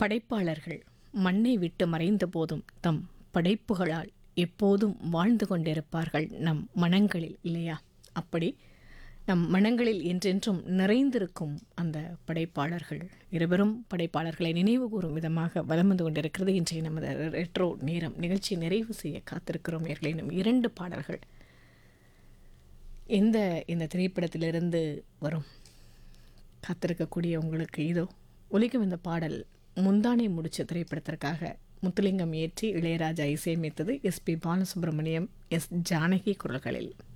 படைப்பாளர்கள் மண்ணை விட்டு மறைந்த போதும் தம் படைப்புகளால் எப்போதும் வாழ்ந்து கொண்டிருப்பார்கள் நம் மனங்களில் இல்லையா அப்படி நம் மனங்களில் என்றென்றும் நிறைந்திருக்கும் அந்த படைப்பாளர்கள் இருவரும் படைப்பாளர்களை நினைவு கூறும் விதமாக வலம் வந்து கொண்டிருக்கிறது இன்றைய நமது ரெட்ரோ நேரம் நிகழ்ச்சி நிறைவு செய்ய காத்திருக்கிறோம் நேர்களை இன்னும் இரண்டு பாடல்கள் எந்த இந்த திரைப்படத்திலிருந்து வரும் காத்திருக்கக்கூடிய உங்களுக்கு இதோ ஒலிக்கும் இந்த பாடல் முந்தானை முடிச்ச திரைப்படத்திற்காக முத்துலிங்கம் இயற்றி இளையராஜா இசையமைத்தது எஸ்பி பாலசுப்ரமணியம் எஸ் ஜானகி குரல்களில்